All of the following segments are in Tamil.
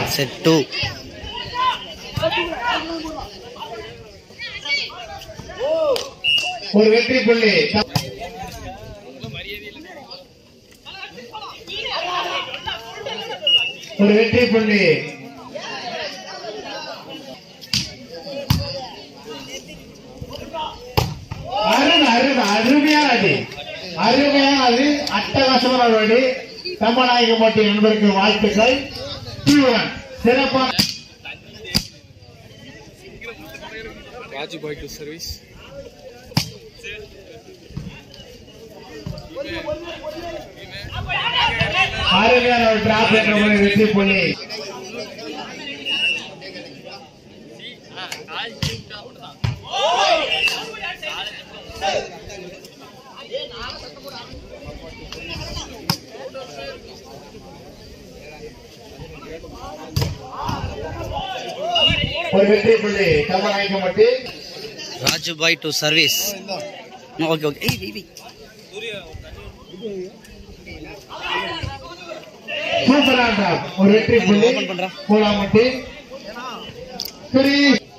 செட் டூ ஒரு வெற்றி புள்ளி ஒரு வெற்றி புள்ளி அருமை அருமை அருமையான அடி அருமையான அது அட்டகாசமான ஒரு அடி தம்மநாயகம் போட்டி நண்பருக்கு வாழ்த்துக்கள் தீவிரம் சிறப்பான Raji boy to service. அருமையான ஒரு டிராப் என்ற ஒரு வெற்றி புள்ளி ஒரு வெற்றி புள்ளி தம்மநாயக்கம்பட்டி ராஜு பாய் டு சர்வீஸ் ஓகே ஓகே ஏய் ஏய், ஏய். சூப்பரான டிராப் ஒரு வெற்றி புள்ளி Open பண்றா. கூலாமட்டி சரி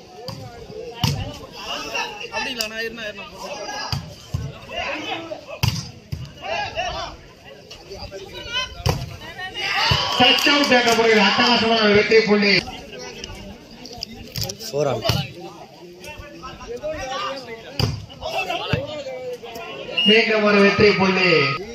டச் அவுட் என்ற முறையில் அட்டகாசமான ஒரு வெற்றி புள்ளி ஃபோர் ஆல் மீண்டும் ஒரு வெற்றி புள்ளி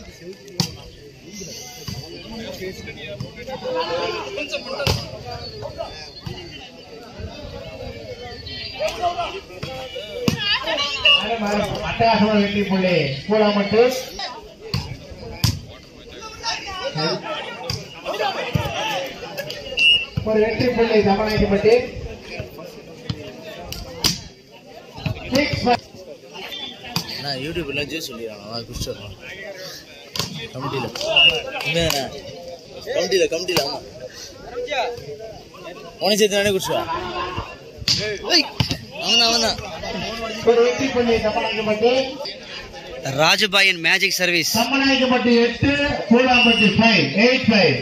அட்டகாசமான வெற்றி புள்ளி கூலாமட்டு ஒரு வெற்றி புள்ளி தமிழ்நாட்டுப்பட்டி சிக்ஸ் நான் யூடியூப்ல ஜூஸ் சொல்லிடுறான் அவன் குடிச்சு வரலாம் கமிட்டியில் உண்மையாண்ணா கமிட்டியில் கமிட்டியில் ஆமாம் உனக்கு சேர்த்து நானே குடிச்சுவா அவன் அவன் தான் ஒரு வெற்றி புள்ளி தமிழ்நாட்டுப்பட்டி ராஜுபாயின் மேஜிக் சர்வீஸ் சம்மநாயக்கப்பட்டி எட்டு கூடாம்பட்டி ஃபைவ் எயிட் ஃபைவ்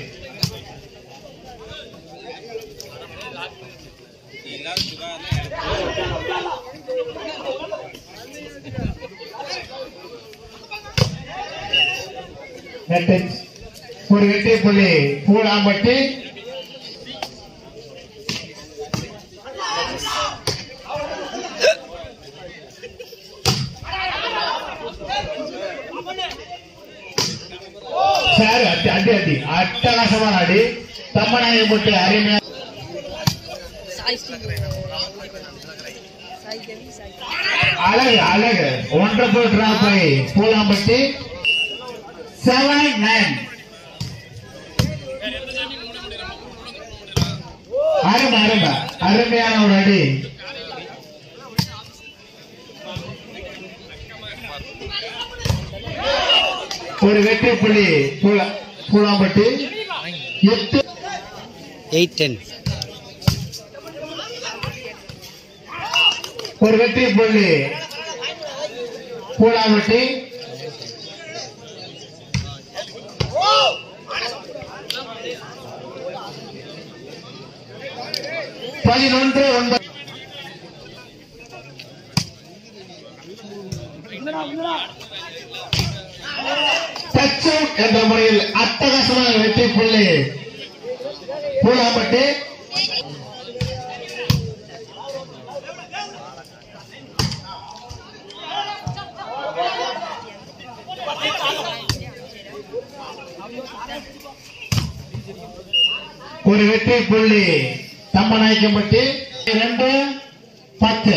ஒரு வெற்றி புள்ளி கூடாம்பட்டி சார் அடி அடி அடி அட்டகாசமான அடி தம்மநாயகம் போட்டு அருமையா அழகு அழகு ஒன்றரை டிராப் பூலாம்பட்டி செவன் நைன் அருமை அருமை அருமையான ஒரு அடி ஒரு வெற்றி புள்ளி பூலா- பூலாம்பட்டி எட்டு எயிட் டென் ஒரு வெற்றி புள்ளி பூலாம்பட்டி பதினொன்று ஒன்பது டச் அவுட் என்ற முறையில் அட்டகாசமான வெற்றி புள்ளி பூலாம்பட்டி ஒரு வெற்றி புள்ளி தம்மநாயக்கம்பட்டி ரெண்டு பத்து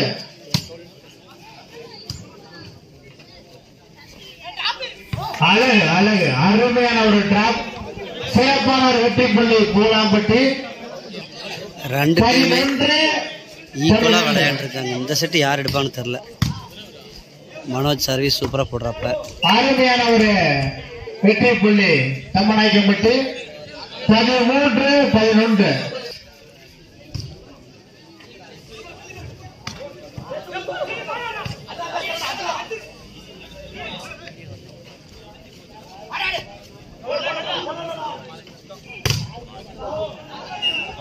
அழகு அழகு அருமையான ஒரு டிராப் சிறப்பான ஒரு வெற்றி புள்ளி பூலாம்பட்டி ரெண்டு பேருமே பதினொன்று ஈக்குவலாக விளையாண்டுருக்காங்க இந்த செட்டு யார் எடுப்பான்னு தெரில மனோஜ் சர்வீஸ் சூப்பராக போடுறாப்புல அருமையான ஒரு வெற்றி புள்ளி தம்மநாயக்கம்பட்டி பதிமூன்று பதினொன்று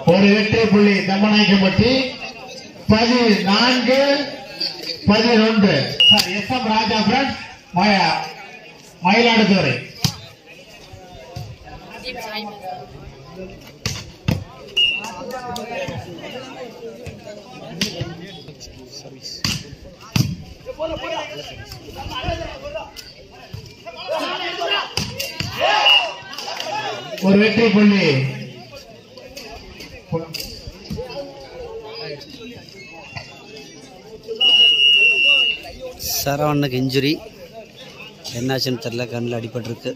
ஒரு வெற்றி புள்ளி தம்மநாயக்கம்பட்டி பதினான்கு பதினொன்று S M Raja friend Mayiladuthurai service ஒரு வெற்றி புள்ளி சரவணனுக்கு இன்ஜுரி என்னாச்சுன்னு தெரில கண்ணில் அடிபட்டிருக்கு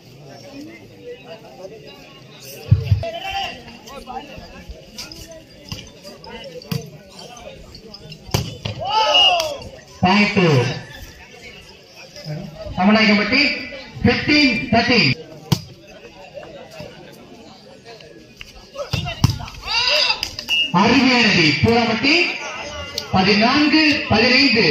point to Tamilagampatti fifteen thirteen அருமையானது பூராமட்டி பதினான்கு பதினைந்து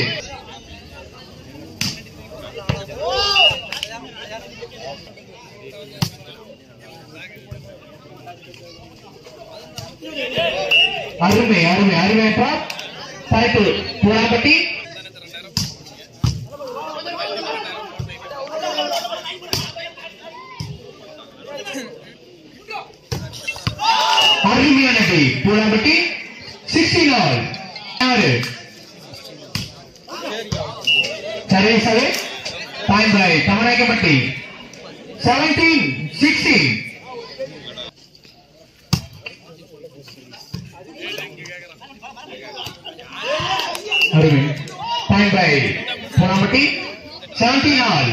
அருமை அருமை அருமை பாயிண்ட் பூராமட்டி அருமையானது பூராம்பட்டி சிக்ஸ்டீன் ஆல் ஆறு சர்வீஸாவே point by Tamilagappatti seventeen sixteen அருமை point by Poorampatti seventeen all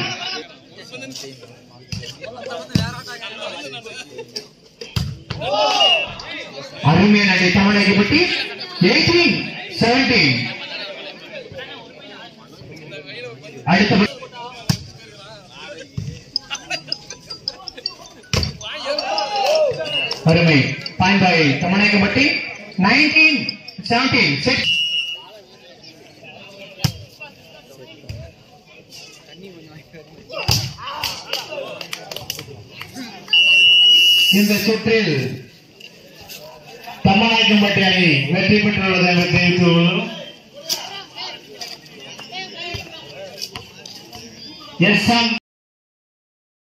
அருமையான அடி தமிழகப்பட்டி எயிட்டீன் செவன்டீன் அடுத்த அருமை point by Tamilagappatti nineteen seventeen six இந்த சுற்றில் தம்மநாயக்கம்பட்டி அணி வெற்றி பெற்றுள்ளதை தெரிவித்துக் கொள்கிறோம் எஸ் எம்